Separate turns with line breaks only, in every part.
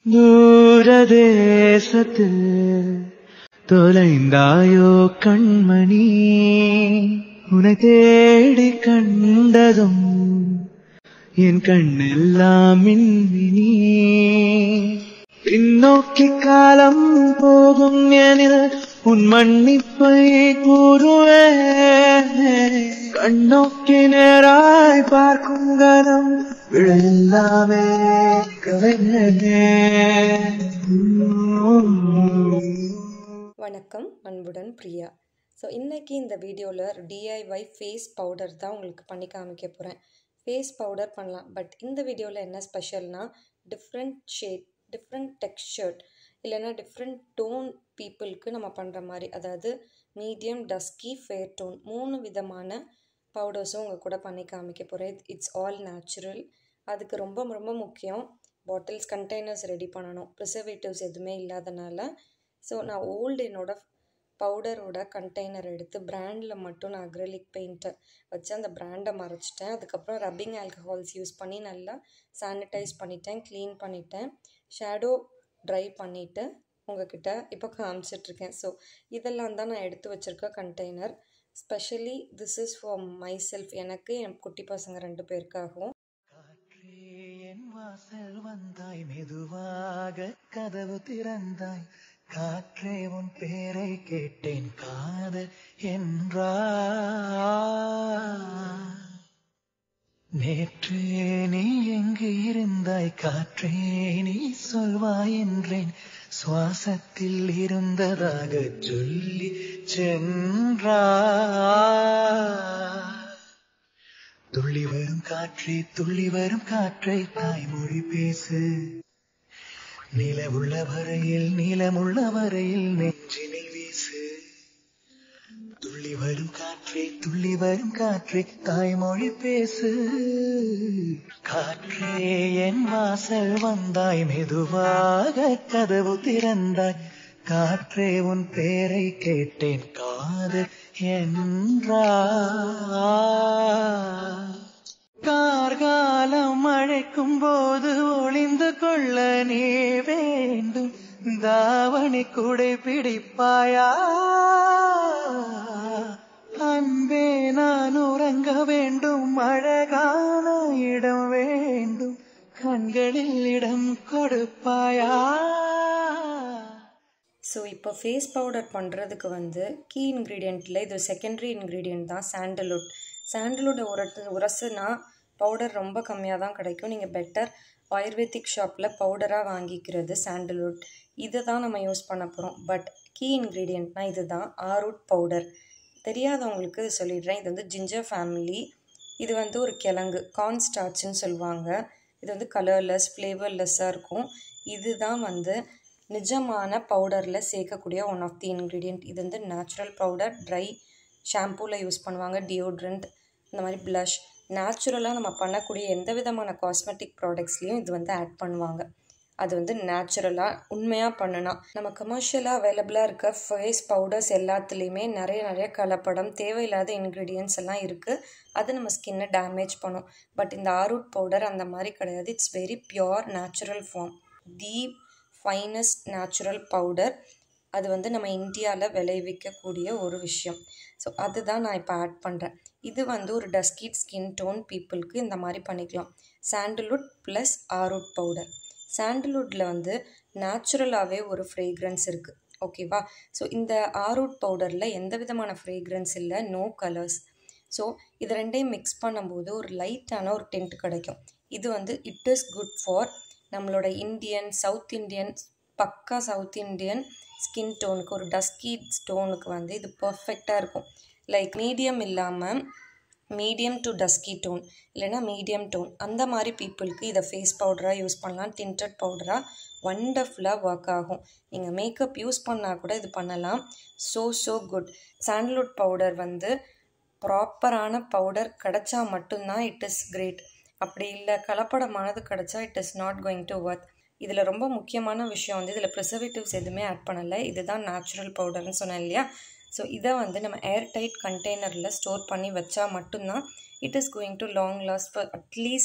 தூரதேசத்தில் தொலைந்தாயோ கண்மணி உனை தேடி கண்டதும் என் கண்ணெல்லாம் மின்மினி பின்னோக்கி காலம் போகும் எனில் உன் மன்னிப்பை கூறுவே கண்ணோக்கி நேராய் பார்க்கும் கணம் விழல்லாமே
வணக்கம் அன்புடன் பிரியா ஸோ இன்றைக்கி இந்த வீடியோவில் டிஐஒய் ஃபேஸ் பவுடர் தான் உங்களுக்கு பண்ணி காமிக்க போகிறேன் ஃபேஸ் பவுடர் பண்ணலாம் பட் இந்த வீடியோவில் என்ன ஸ்பெஷல்னால் டிஃப்ரெண்ட் ஷேட் டிஃப்ரெண்ட் டெக்ஸ்சர்ட் இல்லைன்னா டிஃப்ரெண்ட் டோன் பீப்புளுக்கு நம்ம பண்ணுற மாதிரி அதாவது மீடியம் டஸ்கி ஃபேர் டோன் மூணு விதமான பவுடர்ஸும் உங்கள் கூட பண்ணி காமிக்க போகிறேன் இட்ஸ் ஆல் நேச்சுரல் அதுக்கு ரொம்ப ரொம்ப முக்கியம் பாட்டில்ஸ் கண்டெய்னர்ஸ் ரெடி பண்ணணும் ப்ரிசர்வேட்டிவ்ஸ் எதுவுமே இல்லாதனால ஸோ நான் ஓல்டு என்னோட பவுடரோட கண்டெய்னர் எடுத்து பிராண்டில் மட்டும் நான் அக்ரலிக் பெயிண்ட்டை வச்சு அந்த பிராண்டை மறைச்சிட்டேன் அதுக்கப்புறம் ரப்பிங் ஆல்கஹால்ஸ் யூஸ் பண்ணி நல்லா சானிடைஸ் பண்ணிட்டேன் க்ளீன் பண்ணிட்டேன் ஷேடோ ட்ரை பண்ணிவிட்டு உங்ககிட்ட இப்போ காமிச்சிட்ருக்கேன் ஸோ இதெல்லாம் தான் நான் எடுத்து வச்சுருக்க container specially this is for myself எனக்கு என் குட்டி பசங்க ரெண்டு பேருக்காகவும்
காற்றே என் வாசல் வந்தாய் மெதுவாக கதவு திறந்தாய் காற்றே உன் பேரை கேட்டேன் காதல் என்றா நேற்று நீ எங்கு இருந்தாய் காற்றே நீ சொல்வாய் என்றேன் சுவாசத்தில் இருந்ததாக சொல்லி சென்றா துள்ளி வரும் காற்றே துள்ளி வரும் காற்றை தாய்மொழி பேசு நிலவுள்ள வரையில் நீளமுள்ள வரையில் நெஞ்சினில் வீசு துள்ளி வரும் காற்றே துள்ளி வரும் காற்றே தாய்மொழி பேசு காற்றே என் வாசல் வந்தாய் மெதுவாக கதவு திறந்தாய் காற்றே உன் பேரை கேட்டேன் காது என்றா கார்காலம் அழைக்கும் போது ஒளிந்து கொள்ள நீ வேண்டும் தாவணி குடை பிடிப்பாயா அன்பே நான் உறங்க வேண்டும் அழகான இடம் வேண்டும் கண்களில் இடம் கொடுப்பாயா
ஸோ இப்போ ஃபேஸ் பவுடர் பண்ணுறதுக்கு வந்து கீ இன்க்ரீடியண்ட்டில் இது செகண்டரி இன்க்ரீடியண்ட் தான் சாண்டல்வுட் சாண்டல்வுட் உரத்து உரசுனா பவுடர் ரொம்ப கம்மியாக தான் கிடைக்கும் நீங்கள் பெட்டர் ஆயுர்வேதிக் ஷாப்பில் பவுடராக வாங்கிக்கிறது சாண்டல்வுட் இதை தான் நம்ம யூஸ் பண்ண போகிறோம் பட் கீ இன்க்ரீடியண்ட்னா இது தான் ஆரூட் பவுடர் தெரியாதவங்களுக்கு இது சொல்லிடுறேன் இது வந்து ஜிஞ்சர் ஃபேமிலி இது வந்து ஒரு கிழங்கு கார்ன் ஸ்டார்ச்னு சொல்லுவாங்க இது வந்து கலர்லெஸ் ஃப்ளேவர்லெஸ்ஸாக இருக்கும் இதுதான் வந்து நிஜமான பவுடரில் சேர்க்கக்கூடிய ஒன் ஆஃப் தி இன்க்ரீடியண்ட் இது வந்து நேச்சுரல் பவுடர் ட்ரை ஷாம்பூவில் யூஸ் பண்ணுவாங்க டியோட்ரண்ட் இந்த மாதிரி ப்ளஷ் நேச்சுரலாக நம்ம பண்ணக்கூடிய எந்த விதமான காஸ்மெட்டிக் ப்ராடக்ட்ஸ்லேயும் இது வந்து ஆட் பண்ணுவாங்க அது வந்து நேச்சுரலாக உண்மையாக பண்ணுனா நம்ம கமர்ஷியலாக அவைலபிளாக இருக்க ஃபேஸ் பவுடர்ஸ் எல்லாத்துலேயுமே நிறைய நிறைய கலப்படம் தேவையில்லாத இன்க்ரீடியன்ட்ஸ் எல்லாம் இருக்குது அது நம்ம ஸ்கின்னை டேமேஜ் பண்ணும் பட் இந்த ஆரூட் பவுடர் அந்த மாதிரி கிடையாது it's very pure natural form the finest natural powder அது வந்து நம்ம இந்தியாவில் விளைவிக்கக்கூடிய ஒரு விஷயம் ஸோ அதுதான் நான் இப்போ ஆட் பண்ணுறேன் இது வந்து ஒரு டஸ்கிட் ஸ்கின் டோன் பீப்புளுக்கு இந்த மாதிரி பண்ணிக்கலாம் சாண்டல்வுட் ப்ளஸ் ஆரூட் பவுடர் சாண்டல்வுட்டில் வந்து நேச்சுரலாகவே ஒரு ஃப்ரேக்ரன்ஸ் இருக்குது ஓகேவா ஸோ இந்த ஆரூட் பவுடரில் எந்த விதமான ஃப்ரேக்ரன்ஸ் இல்லை நோ கலர்ஸ் ஸோ இது ரெண்டையும் மிக்ஸ் பண்ணும்போது ஒரு லைட்டான ஒரு டென்ட் கிடைக்கும் இது வந்து இட் இஸ் குட் ஃபார் நம்மளோட இந்தியன் சவுத் இந்தியன் பக்கா சவுத் இந்தியன் ஸ்கின் டோனுக்கு ஒரு டஸ்கி ஸ்டோனுக்கு வந்து இது பர்ஃபெக்டாக இருக்கும் லைக் மீடியம் இல்லாமல் மீடியம் டு டஸ்கி டோன் இல்லைனா மீடியம் டோன் அந்த மாதிரி பீப்புளுக்கு இதை ஃபேஸ் பவுடராக யூஸ் பண்ணலாம் டின்டட் பவுடராக ஒண்டர்ஃபுல்லாக ஒர்க் ஆகும் நீங்கள் மேக்கப் யூஸ் பண்ணால் கூட இது பண்ணலாம் so so good sandalwood powder வந்து ப்ராப்பரான பவுடர் கிடச்சா மட்டும்தான் இட் இஸ் கிரேட் அப்படி இல்லை கலப்படமானது கிடச்சா it is not going to work இதில் ரொம்ப முக்கியமான விஷயம் வந்து இதில் ப்ரிசர்வேட்டிவ்ஸ் எதுவுமே ஆட் பண்ணலை இதுதான் நேச்சுரல் பவுடர்னு சொன்னேன் இல்லையா ஸோ இதை வந்து நம்ம ஏர் டைட் கண்டெய்னரில் ஸ்டோர் பண்ணி வச்சா மட்டும்தான் it is going to long last for at least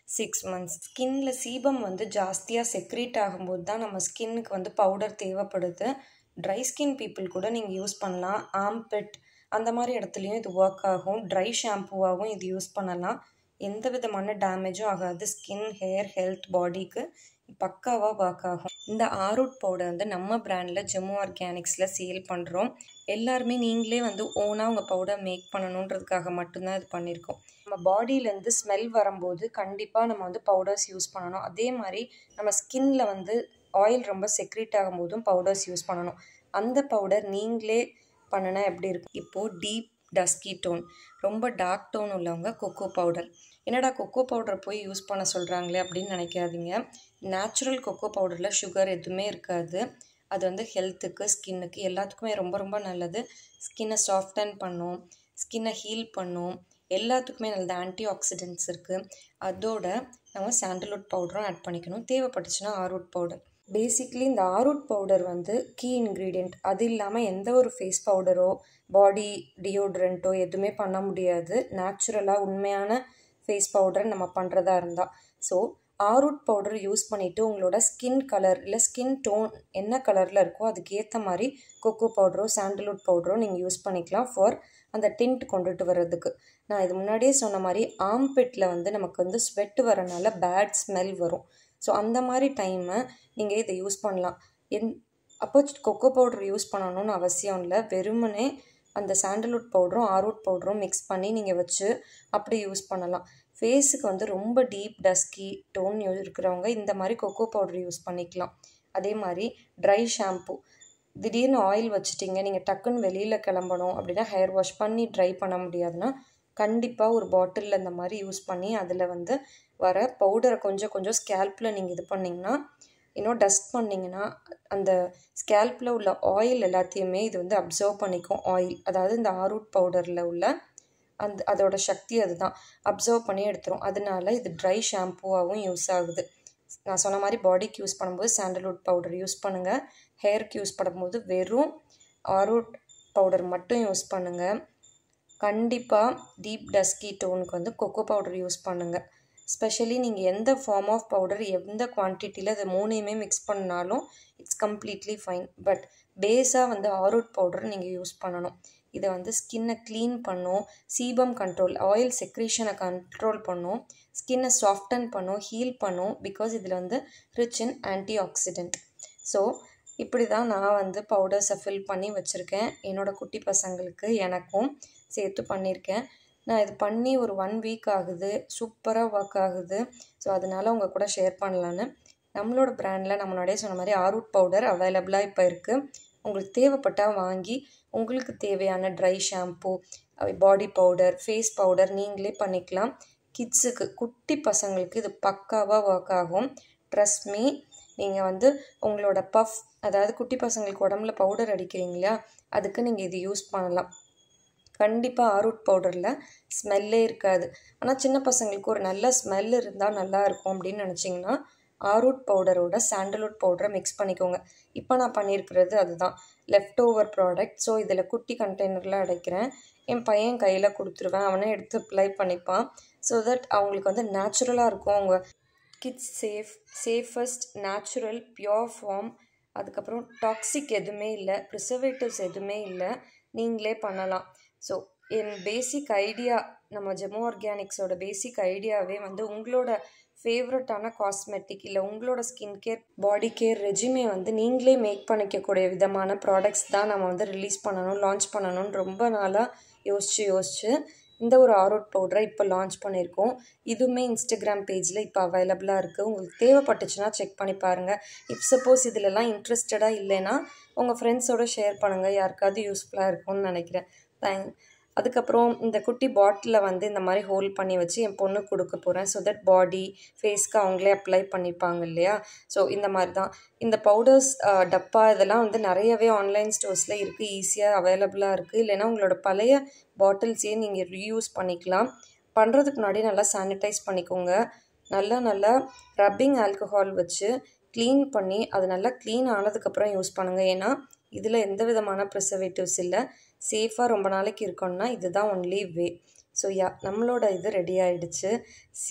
six months ஸ்கின்ல சீபம் வந்து ஜாஸ்தியாக செக்ரீட் ஆகும்போது தான் நம்ம ஸ்கின்னுக்கு வந்து பவுடர் தேவைப்படுது ட்ரை ஸ்கின் பீப்புள் கூட நீங்கள் யூஸ் பண்ணலாம் ஆம்பிட் அந்த மாதிரி இடத்துலையும் இது ஒர்க் ஆகும் ட்ரை ஷாம்புவாகவும் இது யூஸ் பண்ணலாம் எந்த விதமான டேமேஜும் ஆகாது ஸ்கின் ஹேர் ஹெல்த் பாடிக்கு பக்காவாக ஒர்க் ஆகும் இந்த ஆரூட் பவுடர் வந்து நம்ம பிராண்டில் ஜம்மு ஆர்கானிக்ஸில் சேல் பண்ணுறோம் எல்லாருமே நீங்களே வந்து ஓனாக உங்கள் பவுடர் மேக் பண்ணணுன்றதுக்காக மட்டும்தான் இது பண்ணியிருக்கோம் நம்ம பாடியிலேருந்து ஸ்மெல் வரும்போது கண்டிப்பாக நம்ம வந்து பவுடர்ஸ் யூஸ் பண்ணணும் அதே மாதிரி நம்ம ஸ்கின்ல வந்து ஆயில் ரொம்ப செக்ரீட் ஆகும்போதும் பவுடர்ஸ் யூஸ் பண்ணணும் அந்த பவுடர் நீங்களே பண்ணினா எப்படி இருக்கும் இப்போது டீப் டஸ்கி டோன் ரொம்ப டார்க் டோன் உள்ளவங்க கொக்கோ பவுடர் என்னடா கொக்கோ பவுடர் போய் யூஸ் பண்ண சொல்கிறாங்களே அப்படின்னு நினைக்காதீங்க நேச்சுரல் கொக்கோ பவுடரில் சுகர் எதுவுமே இருக்காது அது வந்து ஹெல்த்துக்கு ஸ்கின்னுக்கு எல்லாத்துக்குமே ரொம்ப ரொம்ப நல்லது ஸ்கின்னை சாஃப்டன் பண்ணும் ஸ்கின்னை ஹீல் பண்ணும் எல்லாத்துக்குமே நல்லது ஆன்டி ஆக்சிடென்ட்ஸ் இருக்குது அதோட நம்ம சாண்டல்வுட் பவுடரும் ஆட் பண்ணிக்கணும் தேவைப்பட்டுச்சுன்னா ஆரூட் பவுடர் பேசிக்லி இந்த ஆரூட் பவுடர் வந்து கீ இன்க்ரீடியண்ட் அது இல்லாமல் எந்த ஒரு ஃபேஸ் பவுடரோ பாடி டியோட்ரண்ட்டோ எதுவுமே பண்ண முடியாது நேச்சுரலாக உண்மையான ஃபேஸ் பவுடர் நம்ம பண்ணுறதா இருந்தால் ஸோ ஆரூட் பவுடர் யூஸ் பண்ணிவிட்டு உங்களோட ஸ்கின் கலர் இல்லை ஸ்கின் டோன் என்ன கலரில் இருக்கோ அதுக்கு ஏற்ற மாதிரி கொக்கோ பவுடரோ சாண்டல்வுட் பவுடரோ நீங்கள் யூஸ் பண்ணிக்கலாம் ஃபார் அந்த டிண்ட் கொண்டுட்டு வர்றதுக்கு நான் இது முன்னாடியே சொன்ன மாதிரி ஆம்பிட்டில் வந்து நமக்கு வந்து ஸ்வெட் வரனால பேட் ஸ்மெல் வரும் ஸோ அந்த மாதிரி டைமை நீங்கள் இதை யூஸ் பண்ணலாம் என் அப்போ கொக்கோ பவுடர் யூஸ் பண்ணணும்னு அவசியம் இல்லை வெறுமனே அந்த சாண்டல்வுட் பவுடரும் ஆரூட் பவுடரும் மிக்ஸ் பண்ணி நீங்கள் வச்சு அப்படி யூஸ் பண்ணலாம் ஃபேஸுக்கு வந்து ரொம்ப டீப் டஸ்கி டோன் இருக்கிறவங்க இந்த மாதிரி கொக்கோ பவுடர் யூஸ் பண்ணிக்கலாம் அதே மாதிரி ட்ரை ஷாம்பு திடீர்னு ஆயில் வச்சுட்டிங்க நீங்கள் டக்குன்னு வெளியில் கிளம்பணும் அப்படின்னா ஹேர் வாஷ் பண்ணி ட்ரை பண்ண முடியாதுன்னா கண்டிப்பாக ஒரு பாட்டிலில் இந்த மாதிரி யூஸ் பண்ணி அதில் வந்து வர பவுடரை கொஞ்சம் கொஞ்சம் ஸ்கேல்பில் நீங்கள் இது பண்ணிங்கன்னா இன்னும் டஸ்ட் பண்ணிங்கன்னா அந்த ஸ்கேல்பில் உள்ள ஆயில் எல்லாத்தையுமே இது வந்து அப்சர்வ் பண்ணிக்கும் ஆயில் அதாவது இந்த ஆரூட் பவுடரில் உள்ள அந்த அதோட சக்தி அதுதான் அப்சர்வ் பண்ணி எடுத்துரும் அதனால இது ட்ரை ஷாம்புவாகவும் யூஸ் ஆகுது நான் சொன்ன மாதிரி பாடிக்கு யூஸ் பண்ணும்போது சாண்டல்வுட் பவுடர் யூஸ் பண்ணுங்கள் ஹேருக்கு யூஸ் பண்ணும்போது வெறும் ஆரூட் பவுடர் மட்டும் யூஸ் பண்ணுங்கள் கண்டிப்பாக டீப் டஸ்கி டோனுக்கு வந்து கொக்கோ பவுடர் யூஸ் பண்ணுங்கள் ஸ்பெஷலி நீங்கள் எந்த ஃபார்ம் ஆஃப் பவுடர் எந்த குவான்டிட்டியில் அது மூணையுமே மிக்ஸ் பண்ணாலும் இட்ஸ் கம்ப்ளீட்லி ஃபைன் பட் பேஸாக வந்து ஆரூட் பவுடர் நீங்கள் யூஸ் பண்ணணும் இதை வந்து ஸ்கின்னை க்ளீன் பண்ணும் சீபம் கண்ட்ரோல் ஆயில் செக்ரேஷனை கண்ட்ரோல் பண்ணும் ஸ்கின்னை சாஃப்டன் பண்ணும் ஹீல் பண்ணும் பிகாஸ் இதில் வந்து rich in antioxidant so இப்படி தான் நான் வந்து பவுடர்ஸை ஃபில் பண்ணி வச்சுருக்கேன் என்னோடய குட்டி பசங்களுக்கு எனக்கும் சேர்த்து பண்ணியிருக்கேன் நான் இது பண்ணி ஒரு ஒன் வீக் ஆகுது சூப்பராக ஒர்க் ஆகுது ஸோ அதனால் உங்கள் கூட ஷேர் பண்ணலான்னு நம்மளோட ப்ராண்டில் நம்ம முன்னாடியே சொன்ன மாதிரி ஆரூட் பவுடர் அவைலபிளாக இப்போ இருக்குது உங்களுக்கு தேவைப்பட்டால் வாங்கி உங்களுக்கு தேவையான dry shampoo body powder face powder நீங்களே பண்ணிக்கலாம் கிட்ஸுக்கு குட்டி பசங்களுக்கு இது பக்காவாக ஒர்க் ஆகும் ட்ரஸ்ட் மீ நீங்கள் வந்து உங்களோட பஃப் அதாவது குட்டி பசங்களுக்கு உடம்புல பவுடர் அடிக்கிறீங்க இல்லையா அதுக்கு நீங்கள் இது யூஸ் பண்ணலாம் கண்டிப்பாக ஆரூட் பவுடரில் ஸ்மெல்லே இருக்காது ஆனால் சின்ன பசங்களுக்கு ஒரு நல்ல ஸ்மெல் இருந்தால் நல்லா இருக்கும் அப்படின்னு நினச்சிங்கன்னா ஆரூட் பவுடரோட சாண்டல்வுட் பவுடரை மிக்ஸ் பண்ணிக்கோங்க இப்போ நான் பண்ணியிருக்கிறது அதுதான் லெஃப்ட் ஓவர் ப்ராடக்ட் ஸோ இதில் குட்டி கண்டெய்னரில் அடைக்கிறேன் என் பையன் கையில் கொடுத்துருவேன் அவனே எடுத்து அப்ளை பண்ணிப்பான் ஸோ தட் அவங்களுக்கு வந்து நேச்சுரலாக இருக்கும் அவங்க kids safe safest natural pure form அதுக்கப்புறம் டாக்ஸிக் எதுவுமே இல்லை ப்ரிசர்வேட்டிவ்ஸ் எதுவுமே இல்லை நீங்களே பண்ணலாம் ஸோ என் பேசிக் ஐடியா நம்ம ஜெமோ ஆர்கானிக்ஸோட பேசிக் ஐடியாவே வந்து உங்களோட ஃபேவரட்டான காஸ்மெட்டிக் இல்லை உங்களோட ஸ்கின் கேர் பாடி கேர் ரெஜிமே வந்து நீங்களே மேக் பண்ணிக்கக்கூடிய விதமான ப்ராடக்ட்ஸ் தான் நம்ம வந்து ரிலீஸ் பண்ணணும் லான்ச் பண்ணணும்னு ரொம்ப நாளாக யோசித்து யோசித்து இந்த ஒரு ஆரோட் பவுடரை இப்போ லான்ச் பண்ணியிருக்கோம் இதுவுமே இன்ஸ்டாகிராம் பேஜில் இப்போ அவைலபிளாக இருக்குது உங்களுக்கு தேவைப்பட்டுச்சுன்னா செக் பண்ணி பாருங்கள் இப் சப்போஸ் இதிலெல்லாம் இன்ட்ரெஸ்டடாக இல்லைன்னா உங்கள் ஃப்ரெண்ட்ஸோட ஷேர் பண்ணுங்கள் யாருக்காவது யூஸ்ஃபுல்லாக இருக்கும்னு நினைக்கிறேன் தேங்க் அதுக்கப்புறம் இந்த குட்டி பாட்டிலில் வந்து இந்த மாதிரி ஹோல்ட் பண்ணி வச்சு என் பொண்ணு கொடுக்க போகிறேன் ஸோ தட் பாடி ஃபேஸ்க்கு அவங்களே அப்ளை பண்ணிப்பாங்க இல்லையா ஸோ இந்த மாதிரி தான் இந்த பவுடர்ஸ் டப்பா இதெல்லாம் வந்து நிறையவே ஆன்லைன் ஸ்டோர்ஸில் இருக்குது ஈஸியாக அவைலபிளாக இருக்குது இல்லைன்னா உங்களோட பழைய பாட்டில்ஸையே நீங்கள் ரீயூஸ் பண்ணிக்கலாம் பண்ணுறதுக்கு முன்னாடி நல்லா சானிடைஸ் பண்ணிக்கோங்க நல்லா நல்லா ரப்பிங் ஆல்கஹால் வச்சு க்ளீன் பண்ணி அது நல்லா க்ளீன் ஆனதுக்கப்புறம் யூஸ் பண்ணுங்கள் ஏன்னா இதில் எந்த விதமான ப்ரிசர்வேட்டிவ்ஸ் இல்லை சேஃபாக ரொம்ப நாளைக்கு இருக்கணும்னா இதுதான் ஒன்லி வே ஸோ யா நம்மளோட இது ரெடி ஆகிடுச்சு சி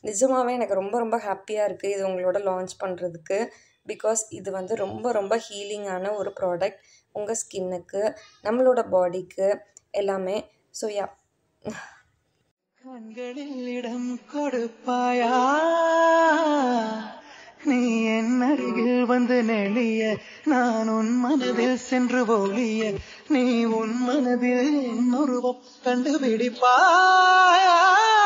நிஜமாகவே எனக்கு ரொம்ப ரொம்ப ஹாப்பியாக இருக்குது இது உங்களோட லான்ச் பண்ணுறதுக்கு பிகாஸ் இது வந்து ரொம்ப ரொம்ப ஹீலிங்கான ஒரு ப்ராடக்ட் உங்கள் ஸ்கின்னுக்கு நம்மளோட பாடிக்கு எல்லாமே ஸோ யா
கண்களில் இடம் கொடுப்பாயா நீ என் அருகில் வந்து நெளிய நான் உன் மனதில் சென்று ஒளிய நீ உன் மனதில் என் உருவம் கண்டுபிடிப்பாயா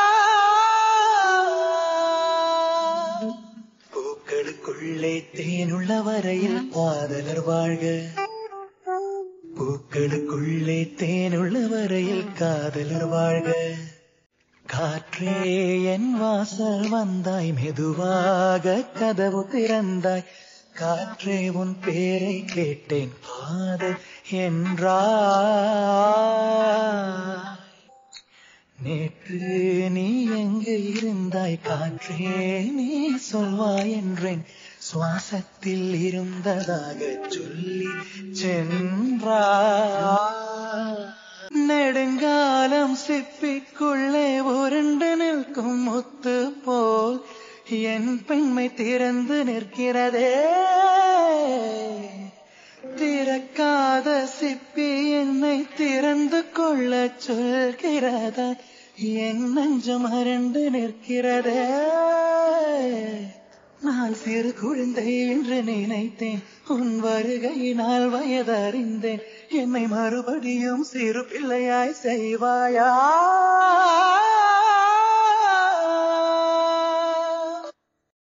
பூக்களுக்குள்ளே தேனுள்ள வரையில் காதலர் வாழ்க பூக்களுக்குள்ளே தேனுள்ள வரையில் காதலர் வாழ்க காற்றே என் வாசல் வந்தாய் மெதுவாக கதவு திறந்தாய் காற்றே உன் பேரை கேட்டேன் காதல் என்றா நேற்று நீ எங்கு இருந்தாய் காற்றே நீ சொல்வாய் என்றேன் சுவாசத்தில் இருந்ததாக சொல்லி சென்றா நெடுங்காலம் சிப்பிக்குள்ளே உருண்டு நிற்கும் முத்து போல் என் பெண்மை திறந்து நிற்கிறதே திறக்காத சிப்பி என்னை திறந்து கொள்ள சொல்கிறதா என் நஞ்சம் அரண்டு நிற்கிறதே நான் சிறு குழந்தை என்று நினைத்தேன் உன் வருகையினால் வயதறிந்தேன் என்னை மறுபடியும் சிறு பிள்ளையாய் செய்வாயா